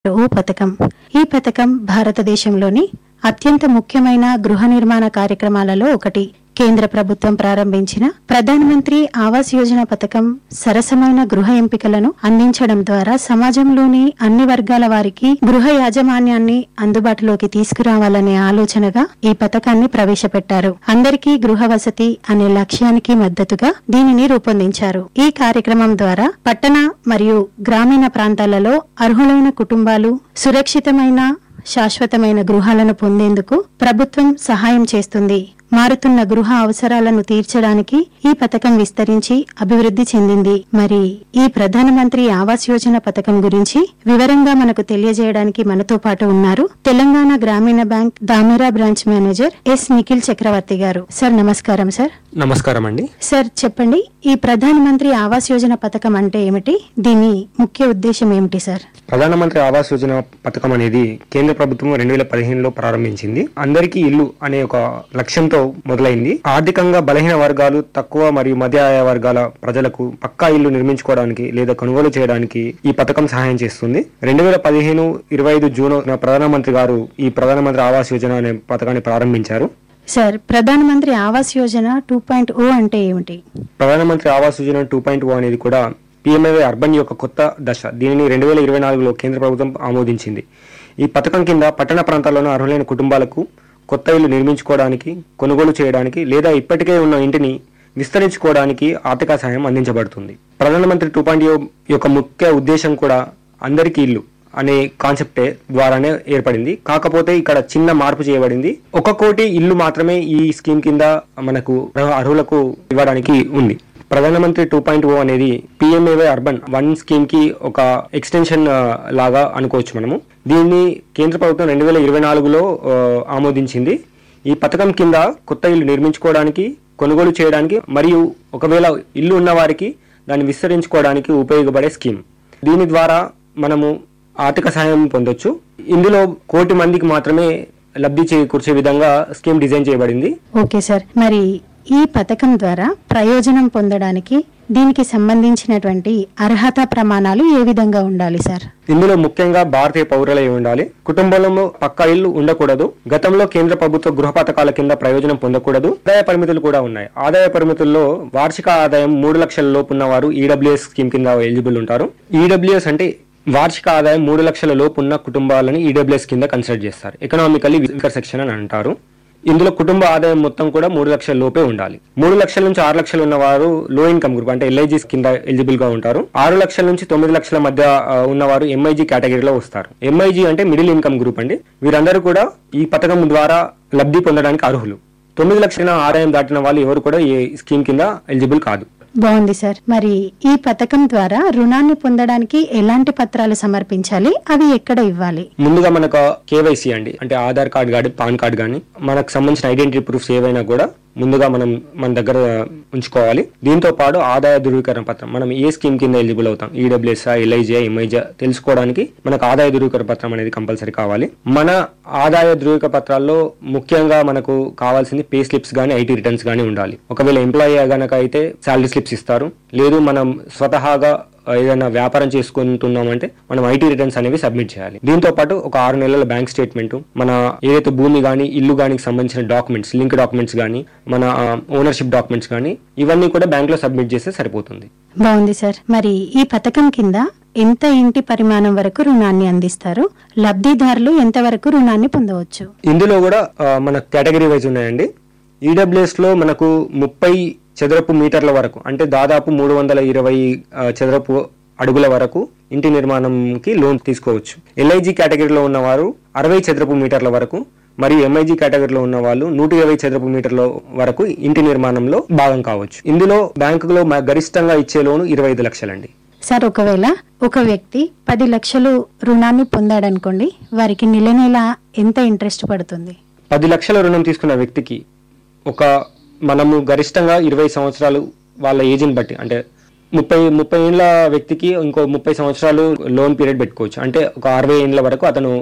ఓ పథకం ఈ పథకం భారతదేశంలోని అత్యంత ముఖ్యమైన గృహ నిర్మాణ కార్యక్రమాలలో ఒకటి కేంద్ర ప్రభుత్వం ప్రారంభించిన ప్రధానమంత్రి ఆవాస్ యోజన పథకం సరసమైన గృహ ఎంపికలను అందించడం ద్వారా సమాజంలోని అన్ని వర్గాల వారికి గృహ యాజమాన్యాన్ని అందుబాటులోకి తీసుకురావాలనే ఆలోచనగా ఈ పథకాన్ని ప్రవేశపెట్టారు అందరికీ గృహ వసతి అనే లక్ష్యానికి మద్దతుగా దీనిని రూపొందించారు ఈ కార్యక్రమం ద్వారా పట్టణ మరియు గ్రామీణ ప్రాంతాలలో అర్హులైన కుటుంబాలు సురక్షితమైన శాశ్వతమైన గృహాలను పొందేందుకు ప్రభుత్వం సహాయం చేస్తుంది మారుతున్న గృహ అవసరాలను తీర్చడానికి ఈ పథకం విస్తరించి అభివృద్ధి చెందింది మరి ఈ ప్రధానమంత్రి ఆవాస్ యోజన పథకం గురించి వివరంగా మనకు తెలియజేయడానికి మనతో పాటు ఉన్నారు Telangana Grameena bank Damira branch manager S Nikhil Chakravarthy గారు సార్ నమస్కారం సార్ నమస్కారం అండి సార్ చెప్పండి ఈ ప్రధానమంత్రి ఆవాస్ యోజన పథకం అంటే ఏమిటి దీని ముఖ్య ఉద్దేశం ఏమిటి సార్ ప్రధానమంత్రి ఆవాస్ యోజన పథకం అనేది కేంద్ర ప్రభుత్వం రెండు వేల పదిహేనులో ప్రారంభించింది అందరికీ ఇల్లు అనే ఒక లక్ష్యంతో మొదలైంది ఆర్థికంగా బలహీన వర్గాలు తక్కువ మరియు మధ్య ఆయ వర్గాల ప్రజలకు పక్కా ఇల్లు నిర్మించుకోవడానికి లేదా కొనుగోలు చేయడానికి ఈ పథకం సహాయం చేస్తుంది రెండు వేల పదిహేను ఇరవై ఐదు జూన్ ప్రధానమంత్రి గారు ఈ ప్రధానమంత్రి ఆవాస్ యోజన అనే పథకాన్ని ప్రారంభించారు sir Pradhanmantri Awas Yojana two point o అంటే ఏమిటి Pradhanmantri Awas Yojana two point o అనేది కూడా పిఎంఏ అర్బన్ యొక్క కొత్త దశ దీనిని రెండు వేల ఇరవై నాలుగులో కేంద్ర ప్రభుత్వం ఆమోదించింది ఈ పథకం కింద పట్టణ ప్రాంతాల్లోని అర్హులైన కుటుంబాలకు కొత్త ఇల్లు నిర్మించుకోవడానికి కొనుగోలు చేయడానికి లేదా ఇప్పటికే ఉన్న ఇంటిని విస్తరించుకోవడానికి ఆర్థిక సహాయం అందించబడుతుంది ప్రధానమంత్రి టూ పాయింట్ యొక్క ముఖ్య ఉద్దేశం కూడా అందరికీ ఇల్లు అనే కాన్సెప్టే ద్వారానే ఏర్పడింది కాకపోతే ఇక్కడ చిన్న మార్పు చేయబడింది ఒక కోటి ఇల్లు మాత్రమే ఈ స్కీమ్ కింద మనకు అర్హులకు ఇవ్వడానికి ఉంది ప్రధానమంత్రి టూ పాయింట్ ఓ అనేది పిఎంఏవై అర్బన్ వన్ స్కీమ్ కి ఒక ఎక్స్టెన్షన్ ఆ, లాగా అనుకోవచ్చు మనము దీన్ని కేంద్ర ప్రభుత్వం రెండు వేల ఇరవై నాలుగులో ఆ, ఆమోదించింది ఈ పథకం కింద కొత్త ఇల్లు నిర్మించుకోవడానికి కొనుగోలు చేయడానికి మరియు ఒకవేళ ఇల్లు ఉన్న వారికి దాన్ని విస్తరించుకోవడానికి ఉపయోగపడే స్కీమ్ దీని ద్వారా మనము ఆర్థిక సహాయం పొందొచ్చు ఇందులో కోటి మందికి మాత్రమే లబ్ధి చేకూర్చే విధంగా స్కీమ్ డిజైన్ చేయబడింది ఓకే సార్ మరి ఈ పథకం ద్వారా ప్రయోజనం పొందడానికి దీనికి సంబంధించినటువంటి అర్హత ప్రమాణాలు ఏ విధంగా ఉండాలి సార్ ఇందులో ముఖ్యంగా భారతీయ పౌరులై ఉండాలి కుటుంబంలో పక్కా ఇల్లు ఉండకూడదు గతంలో కేంద్ర ప్రభుత్వ గృహ పథకాల కింద ప్రయోజనం పొందకూడదు ఆదాయ పరిమితులు కూడా ఉన్నాయి ఆదాయ పరిమితుల్లో వార్షిక ఆదాయం మూడు లక్షల లోపు ఉన్న వారు ఈడబ్ల్యూఎస్ స్కీమ్ కింద ఎలిజిబుల్ ఉంటారు ఈడబ్ల్యూఎస్ అంటే వార్షిక ఆదాయం మూడు లక్షల లోపు ఉన్న కుటుంబాలను ఈడబ్ల్యూఎస్ కింద కన్సిడర్ చేస్తారు ఎకనామికల్లీ వీకర్ సెక్షన్ అని అంటారు ఇందులో కుటుంబ ఆదాయం మొత్తం కూడా మూడు లక్షల లోపే ఉండాలి మూడు లక్షల నుంచి ఆరు లక్షలు ఉన్న వారు లో ఇన్కమ్ గ్రూప్ అంటే ఎల్ఐజీస్ కింద ఎలిజిబుల్ గా ఉంటారు ఆరు లక్షల నుంచి తొమ్మిది లక్షల మధ్య ఆ, ఉన్నవారు ఎంఐజీ కేటగిరీలో వస్తారు ఎంఐజీ అంటే మిడిల్ ఇన్కమ్ గ్రూప్ అండి వీరందరూ కూడా ఈ పథకం ద్వారా లబ్ధి పొందడానికి అర్హులు తొమ్మిది లక్షల ఆదాయం దాటిన వాళ్ళు ఎవరు కూడా ఈ స్కీమ్ కింద ఎలిజిబుల్ కాదు బాగుంది సార్ మరి ఈ పథకం ద్వారా రుణాన్ని పొందడానికి ఎలాంటి పత్రాలు సమర్పించాలి అవి ఎక్కడ ఇవ్వాలి ముందుగా మనకు కేవైసీ అండి అంటే ఆధార్ కార్డ్ కానీ పాన్ కార్డ్ కానీ మనకు సంబంధించిన ఐడెంటిటీ ప్రూఫ్స్ ఏవైనా కూడా ముందుగా మనం మన దగ్గర ఉంచుకోవాలి దీంతో పాటు ఆదాయ ధృవీకరణ పత్రం మనం ఏ స్కీమ్ కింద ఎలిజిబుల్ అవుతాం ఈడబ్ల్యూఎస్ ఎల్ఐజీ ఎంఐజీ తెలుసుకోవడానికి మనకు ఆదాయ ధృవీకరణ పత్రం అనేది కంపల్సరీ కావాలి మన ఆదాయ ధృవీకరణ పత్రాల్లో ముఖ్యంగా మనకు కావాల్సింది పే స్లిప్స్ కానీ ఐటీ రిటర్న్స్ కానీ ఉండాలి ఒకవేళ ఎంప్లాయీ గనక అయితే శాలరీ స్లిప్స్ ఇస్తారు లేదు మనం స్వతహాగా ఏదైనా వ్యాపారం చేసుకుంటున్నామంటే మనం ఐటీ రిటర్న్స్ అనేవి సబ్మిట్ చేయాలి దీంతో పాటు ఒక ఆరు నెలల బ్యాంక్ స్టేట్మెంట్ మన ఏదైతే భూమి కానీ ఇల్లు కానీ సంబంధించిన డాక్యుమెంట్స్ లింక్ డాక్యుమెంట్స్ కానీ మన ఓనర్షిప్ డాక్యుమెంట్స్ కానీ ఇవన్నీ కూడా బ్యాంక్ లో సబ్మిట్ చేస్తే సరిపోతుంది బాగుంది సార్ మరి ఈ పథకం కింద ఎంత ఇంటి పరిమాణం వరకు రుణాన్ని అందిస్తారు లబ్ధిదారులు ఎంతవరకు రుణాన్ని పొందవచ్చు ఇందులో కూడా ఆ, మన కేటగిరీ వైజ్ ఉన్నాయండి ఈడబ్ల్యూఎస్ లో మనకు ముప్పై చదరపు మీటర్ల వరకు అంటే దాదాపు మూడు వందల ఇరవై ఆ, చదరపు అడుగుల వరకు ఇంటి నిర్మాణంకి లోన్ తీసుకోవచ్చు ఎల్ఐజీ కేటగిరీలో ఉన్నవారు అరవై చదరపు మీటర్ల వరకు మరియు ఎంఐజీ కేటగిరీలో ఉన్న వాళ్ళు నూట ఇరవై చదరపు మీటర్ల వరకు ఇంటి నిర్మాణంలో భాగం కావచ్చు ఇందులో బ్యాంకులో మ- గరిష్టంగా ఇచ్చే లోను ఇరవై ఐదు లక్షలండి సార్ ఒకవేళ ఒక వ్యక్తి పది లక్షలు రుణాన్ని పొందాడనుకోండి వారికి నెల నెల ఎంత ఇంట్రెస్ట్ పడుతుంది పది లక్షల రుణం తీసుకున్న వ్యక్తికి ఒక మనము గరిష్టంగా ఇరవై సంవత్సరాలు వాళ్ళ ఏజ్ని బట్టి అంటే ముప్పై ముప్పై ఏళ్ళ వ్యక్తికి ఇంకో ముప్పై సంవత్సరాలు లోన్ పీరియడ్ పెట్టుకోవచ్చు అంటే ఒక అరవై ఏళ్ళ వరకు అతను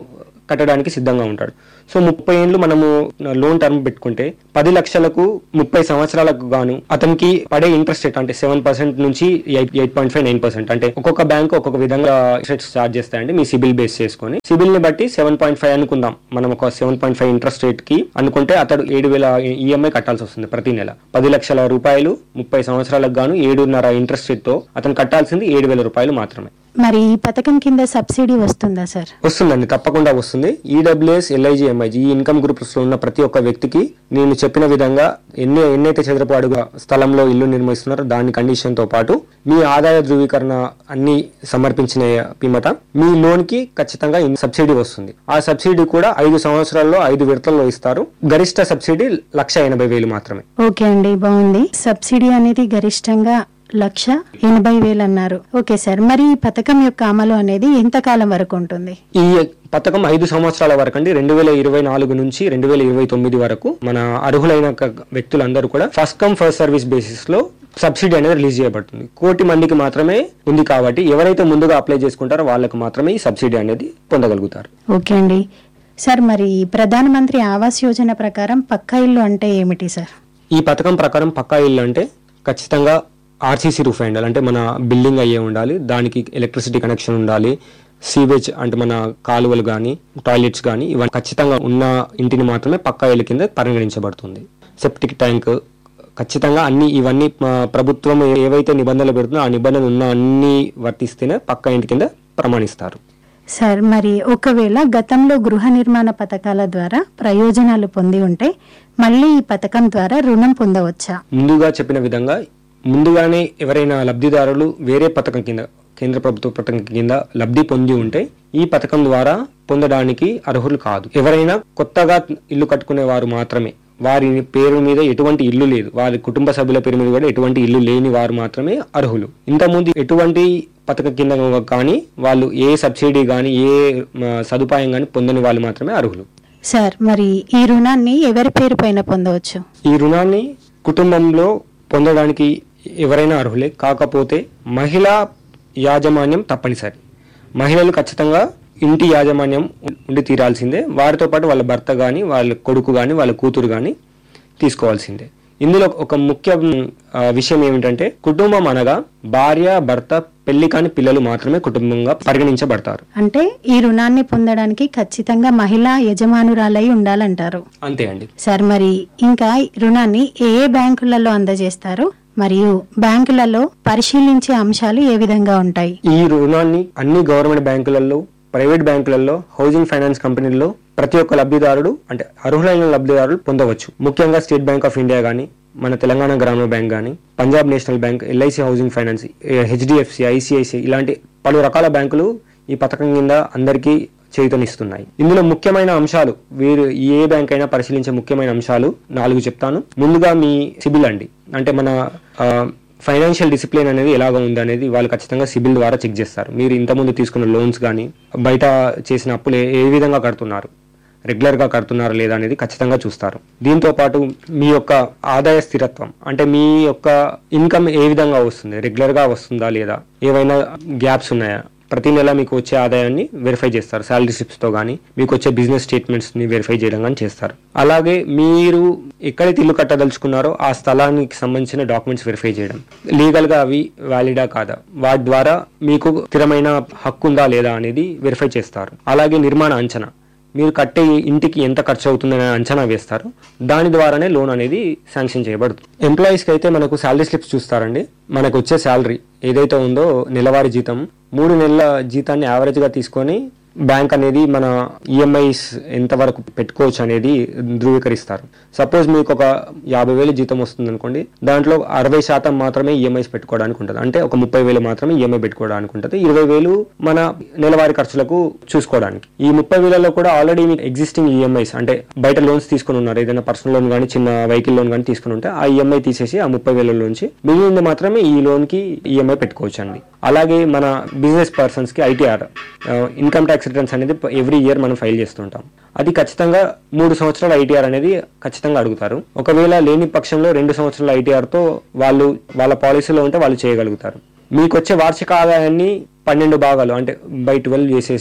కట్టడానికి సిద్ధంగా ఉంటాడు సో ముప్పై ఏళ్ళు మనము లోన్ టర్మ్ పెట్టుకుంటే పది లక్షలకు ముప్పై సంవత్సరాలకు గాను అతనికి పడే ఇంట్రెస్ట్ రేట్ అంటే సెవెన్ పర్సెంట్ నుంచి eight eight point five nine percent అంటే ఒక్కొక్క బ్యాంక్ ఒక్కొక్క విధంగా ఇంట్రెస్ట్ చార్జ్ చేస్తాయండి మీ సిబిల్ బేస్ చేసుకొని సిబిల్ ని బట్టి సెవెన్ పాయింట్ ఫైవ్ అనుకుందాం మనం ఒక seven point five interest rate కి అనుకుంటే అతడు ఏడు వేల ఈఎంఐ కట్టాల్సి వస్తుంది ప్రతి నెల పది లక్షల రూపాయలు ముప్పై సంవత్సరాలకు గాను ఏడున్నర ఇంట్రెస్ట్ రేట్ తో అతను కట్టాల్సింది ఏడు వేల రూపాయలు మాత్రమే మరి ఈ పథకం కింద సబ్సిడీ వస్తుందా సార్ వస్తుందండి తప్పకుండా వస్తుంది ఈడబ్ల్యూఎస్ ఎల్ఐజి ఎంఐజి ఈ ఇన్కమ్ గ్రూప్స్ లో ఉన్న ప్రతి ఒక్క వ్యక్తికి నేను చెప్పిన విధంగా ఎన్ని ఎన్నైతే చదరపు అడుగు స్థలంలో ఇల్లు నిర్మిస్తున్నారో దాని కండిషన్ తో పాటు మీ ఆదాయ ధృవీకరణ అన్ని సమర్పించిన పిమ్మట మీ లోన్ కి ఖచ్చితంగా ఇన్ సబ్సిడీ వస్తుంది ఆ సబ్సిడీ కూడా ఐదు సంవత్సరాల్లో ఐదు విడతల్లో ఇస్తారు గరిష్ట సబ్సిడీ లక్ష ఎనభై వేలు మాత్రమే ఓకే అండి బాగుంది సబ్సిడీ అనేది గరిష్టంగా లక్ష ఎనభై వేలు అన్నారు ఓకే సార్ మరి ఈ పథకం యొక్క అమలు అనేది ఎంత కాలం వరకు ఉంటుంది ఈ పథకం ఐదు సంవత్సరాల వరకు అండి రెండు వేల ఇరవై నాలుగు నుంచి రెండు వేల ఇరవై తొమ్మిది వరకు మన అర్హులైన క- వ్యక్తులందరూ కూడా first come first service basis లో సబ్సిడీ అనేది రిలీజ్ చేయబడుతుంది కోటి మందికి మాత్రమే ఉంది కాబట్టి ఎవరైతే ముందుగా అప్లై చేసుకుంటారో వాళ్ళకు మాత్రమే ఈ సబ్సిడీ అనేది పొందగలుగుతారు ఓకే అండి సార్ మరి ప్రధానమంత్రి ఆవాస్ యోజన ప్రకారం పక్కా ఇల్లు అంటే ఏమిటి సార్ ఈ పథకం ప్రకారం పక్కా ఇల్లు అంటే ఖచ్చితంగా ఆర్సీసీ రూఫ్ అయి ఉండాలి అంటే మన బిల్డింగ్ అయ్యే ఉండాలి దానికి ఎలక్ట్రిసిటీ కనెక్షన్ ఉండాలి సీవేజ్ అంటే మన కాలువలు కానీ టాయిలెట్స్ కానీ ఇవన్నీ ఖచ్చితంగా ఉన్న ఇంటిని మాత్రమే పక్కా ఇల్లు కింద పరిగణించబడుతుంది సెప్టిక్ ట్యాంక్ ఖచ్చితంగా అన్ని ఇవన్నీ ఆ, ప్రభుత్వం ఏ- ఏవైతే నిబంధనలు పెడుతుందో ఆ నిబంధనలు ఉన్న అన్ని వర్తిస్తేనే పక్కా ఇంటి కింద ప్రమాణిస్తారు సార్ మరి ఒకవేళ గతంలో గృహ నిర్మాణ పథకాల ద్వారా ప్రయోజనాలు పొంది ఉంటే మళ్ళీ ఈ పథకం ద్వారా రుణం పొందవచ్చా ముందుగా చెప్పిన విధంగా ముందుగానే ఎవరైనా లబ్ధిదారులు వేరే పథకం కింద కేంద్ర ప్రభుత్వ పథకం కింద లబ్ధి పొంది ఉంటే ఈ పథకం ద్వారా పొందడానికి అర్హులు కాదు ఎవరైనా కొత్తగా ఇల్లు కట్టుకునే వారు మాత్రమే వారి పేరు మీద ఎటువంటి ఇల్లు లేదు వారి కుటుంబ సభ్యుల పేరు మీద కూడా ఎటువంటి ఇల్లు లేని వారు మాత్రమే అర్హులు ఇంతకుముందు ఎటువంటి పథకం కింద కానీ వాళ్ళు ఏ సబ్సిడీ కానీ ఏ మ, సదుపాయం కానీ పొందని వాళ్ళు మాత్రమే అర్హులు సార్ మరి ఈ రుణాన్ని ఎవరి పేరు పైన పొందవచ్చు ఈ రుణాన్ని కుటుంబంలో పొందడానికి ఎవరైనా అర్హులే కాకపోతే మహిళా యాజమాన్యం తప్పనిసరి మహిళలు ఖచ్చితంగా ఇంటి యాజమాన్యం ఉండి తీరాల్సిందే వారితో పాటు వాళ్ళ భర్త కానీ వాళ్ళ కొడుకు కానీ వాళ్ళ కూతురు కానీ తీసుకోవాల్సిందే ఇందులో ఒక ముఖ్య మ్, ఆ, విషయం ఏమిటంటే కుటుంబం అనగా భార్య భర్త పెళ్లి కాని పిల్లలు మాత్రమే కుటుంబంగా పరిగణించబడతారు అంటే ఈ రుణాన్ని పొందడానికి ఖచ్చితంగా మహిళా యజమానురాలై ఉండాలంటారు అంతే అండి సార్ మరి ఇంకా ఈ రుణాన్ని ఏ ఏ బ్యాంకులలో అందజేస్తారు మరియు బ్యాంకులలో పరిశీలించే అంశాలు ఏ విధంగా ఉంటాయి ఈ రుణాన్ని అన్ని గవర్నమెంట్ బ్యాంకులలో ప్రైవేట్ బ్యాంకులలో హౌసింగ్ ఫైనాన్స్ కంపెనీల్లో ప్రతి ఒక్క లబ్ధిదారుడు అంటే అర్హులైన లబ్ధిదారులు పొందవచ్చు ముఖ్యంగా స్టేట్ బ్యాంక్ ఆఫ్ ఇండియా కానీ మన తెలంగాణ గ్రామీణ బ్యాంక్ కానీ Punjab national bank LIC housing finance HDFC ICICI ఇలాంటి పలు రకాల బ్యాంకులు ఈ పథకం కింద అందరికీ చేయుతనిస్తున్నాయి ఇందులో ముఖ్యమైన అంశాలు వీరు ఏ బ్యాంక్ అయినా పరిశీలించే ముఖ్యమైన అంశాలు నాలుగు చెప్తాను ముందుగా మీ సిబిల్ అండి అంటే మన ఆ, ఫైనాన్షియల్ డిసిప్లిన్ అనేది ఎలాగ ఉంది అనేది వాళ్ళు ఖచ్చితంగా సిబిల్ ద్వారా చెక్ చేస్తారు మీరు ఇంతకుముందు తీసుకున్న లోన్స్ కానీ బయట చేసిన అప్పులు ఏ- ఏ విధంగా కడుతున్నారు రెగ్యులర్గా కడుతున్నారా లేదా అనేది ఖచ్చితంగా చూస్తారు దీంతో పాటు మీ యొక్క ఆదాయ స్థిరత్వం అంటే మీ యొక్క ఇన్కమ్ ఏ విధంగా వస్తుంది రెగ్యులర్గా వస్తుందా లేదా ఏవైనా గ్యాప్స్ ఉన్నాయా ప్రతి నెల మీకు వచ్చే ఆదాయాన్ని వెరిఫై చేస్తారు శాలరీ స్లిప్స్తో కానీ మీకు వచ్చే బిజినెస్ స్టేట్మెంట్స్ని వెరిఫై చేయడం కానీ చేస్తారు అలాగే మీరు ఎక్కడైతే ఇల్లు కట్టదలుచుకున్నారో ఆ స్థలానికి సంబంధించిన డాక్యుమెంట్స్ వెరిఫై చేయడం లీగల్గా అవి వ్యాలిడా కాదా వాటి ద్వారా మీకు స్థిరమైన హక్కు ఉందా లేదా అనేది వెరిఫై చేస్తారు అలాగే నిర్మాణ అంచనా మీరు కట్టే ఇంటికి ఎంత ఖర్చు అవుతుందనే అంచనా వేస్తారు దాని ద్వారానే లోన్ అనేది శాంక్షన్ చేయబడుతుంది ఎంప్లాయీస్కి అయితే మనకు శాలరీ స్లిప్స్ చూస్తారండి మనకు వచ్చే శాలరీ ఏదైతే ఉందో నెలవారీ జీతం మూడు నెలల జీతాన్ని యావరేజ్గా తీసుకొని బ్యాంక్ అనేది మన ఈఎంఐస్ ఎంతవరకు పెట్టుకోవచ్చు అనేది ధృవీకరిస్తారు సపోజ్ మీకు ఒక యాభై వేలు జీతం వస్తుంది అనుకోండి దాంట్లో అరవై శాతం మాత్రమే ఈఎంఐస్ పెట్టుకోవడానికి ఉంటుంది అంటే ఒక ముప్పై వేలు మాత్రమే ఈఎంఐ పెట్టుకోవడానికి ఉంటుంది ఇరవై వేలు మన నెలవారీ ఖర్చులకు చూసుకోవడానికి ఈ ముప్పై వేలలో కూడా ఆల్రెడీ మీకు ఎగ్జిస్టింగ్ ఈఎంఐస్ అంటే బయట లోన్స్ తీసుకుని ఉన్నారు ఏదైనా పర్సనల్ లోన్ కానీ చిన్న వెహికల్ లోన్ కానీ తీసుకుని ఉంటే ఆ ఈఎంఐ తీసేసి ఆ ముప్పై వేలలోంచి మిగిలింది మాత్రమే ఈ లోన్ కి ఈఎంఐ పెట్టుకోవచ్చు అండి అలాగే మన బిజినెస్ పర్సన్స్ కి ఐటీఆర్ ఇన్కమ్ ట్యాక్స్ రిటర్న్స్ అనేది ఎవ్రీ ఇయర్ మనం ఫైల్ చేస్తుంటాం అది ఖచ్చితంగా మూడు సంవత్సరాల ఐటీఆర్ అనేది ఖచ్చితంగా అడుగుతారు ఒకవేళ లేని పక్షంలో రెండు సంవత్సరాల ఐటీఆర్ తో వాళ్ళు వాళ్ళ పాలసీలో ఉంటే వాళ్ళు చేయగలుగుతారు మీకు వచ్చే వార్షిక ఆదాయాన్ని పన్నెండు భాగాలు అంటే బై ట్వెల్వ్ చేసేసి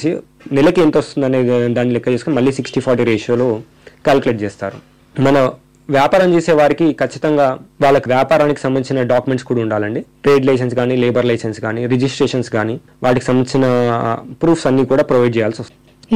నెలకి ఎంత వస్తుంది అనేది దాన్ని లెక్క చేసుకుని మళ్ళీ సిక్స్టీ ఫార్టీ రేషియోలో క్యాలిక్యులేట్ చేస్తారు మన వ్యాపారం చేసే వారికి ఖచ్చితంగా వాళ్ళకి వ్యాపారానికి సంబంధించిన డాక్యుమెంట్స్ కూడా ఉండాలండి ట్రేడ్ లైసెన్స్ కానీ లేబర్ లైసెన్స్ కానీ రిజిస్ట్రేషన్స్ కానీ వాటికి సంబంధించిన ప్రూఫ్స్ అన్ని కూడా ప్రొవైడ్ చేయాల్సి వస్తుంది